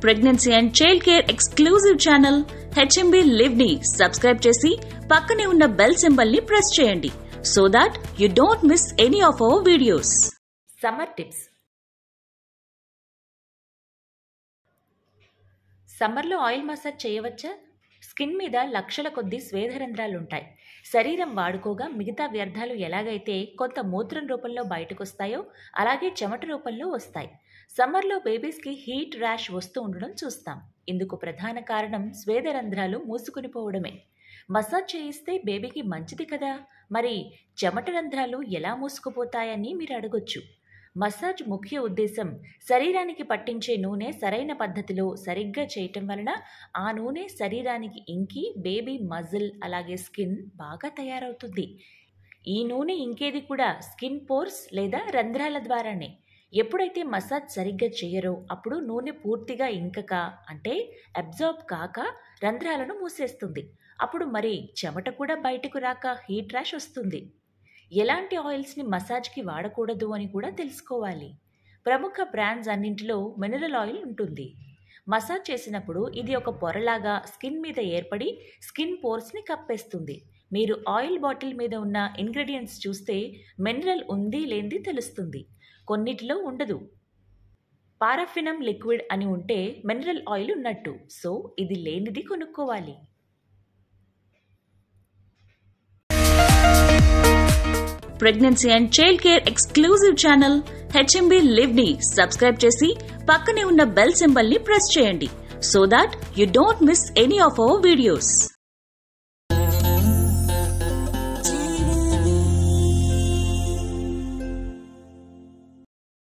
pregnancy and child care exclusive channel HMB live ని subscribe చేసి పక్కనే ఉన్న బెల్ సింబల్ ని ప్రెస్ చేయండి so that you don't miss any of our videos summer tips సమ్మర్లో oil massage చేయవచ్చా skin మీద లక్షల కొద్దీ స్వేదరంధ్రాలు ఉంటాయి శరీరం వాడుకోగా మిగతా వ్యర్థాలు ఎలాగైతే కొంత మూత్రం రూపంలో బయటకు వస్తాయో అలాగే చెమట రూపంలో వస్తాయి సమ్మర్లో బేబీస్కి హీట్ ర్యాష్ వస్తూ ఉండడం చూస్తాం ఇందుకు ప్రధాన కారణం స్వేదరంధ్రాలు మూసుకుని పోవడమే మసాజ్ చేయిస్తే బేబీకి మంచిది కదా మరి చెమట రంధ్రాలు ఎలా మూసుకుపోతాయని మీరు అడగొచ్చు మసాజ్ ముఖ్య ఉద్దేశం శరీరానికి పట్టించే నూనె సరైన పద్ధతిలో సరిగ్గా చేయటం వలన ఆ నూనె శరీరానికి ఇంకి బేబీ మజిల్ అలాగే స్కిన్ బాగా తయారవుతుంది ఈ నూనె ఇంకేది కూడా స్కిన్ పోర్స్ లేదా రంధ్రాల ద్వారానే ఎప్పుడైతే మసాజ్ సరిగ్గా చేయరో అప్పుడు నూనె పూర్తిగా ఇంకక అంటే అబ్జార్బ్ కాక రంధ్రాలను మూసేస్తుంది అప్పుడు మరి చెమట కూడా బయటకు రాక హీట్ ర్యాష్ వస్తుంది ఎలాంటి ఆయిల్స్ని మసాజ్కి వాడకూడదు అని కూడా తెలుసుకోవాలి ప్రముఖ బ్రాండ్స్ అన్నింటిలో మినరల్ ఆయిల్ ఉంటుంది మసాజ్ చేసినప్పుడు ఇది ఒక పొరలాగా స్కిన్ మీద ఏర్పడి స్కిన్ పోర్స్ని కప్పేస్తుంది మీరు ఆయిల్ బాటిల్ మీద ఉన్న ఇంగ్రీడియంట్స్ చూస్తే మినరల్ ఉంది లేనిది తెలుస్తుంది కొన్నిటిలో ఉండదు పారాఫినం లిక్విడ్ అని ఉంటే మినరల్ ఆయిల్ ఉన్నట్టు సో ఇది లేనిది కొనుక్కోవాలి pregnancy and child care exclusive channel HMB live ని సబ్స్క్రైబ్ చేసి పక్కనే ఉన్న బెల్ సింబల్ ని ప్రెస్ చేయండి so that you don't miss any of our videos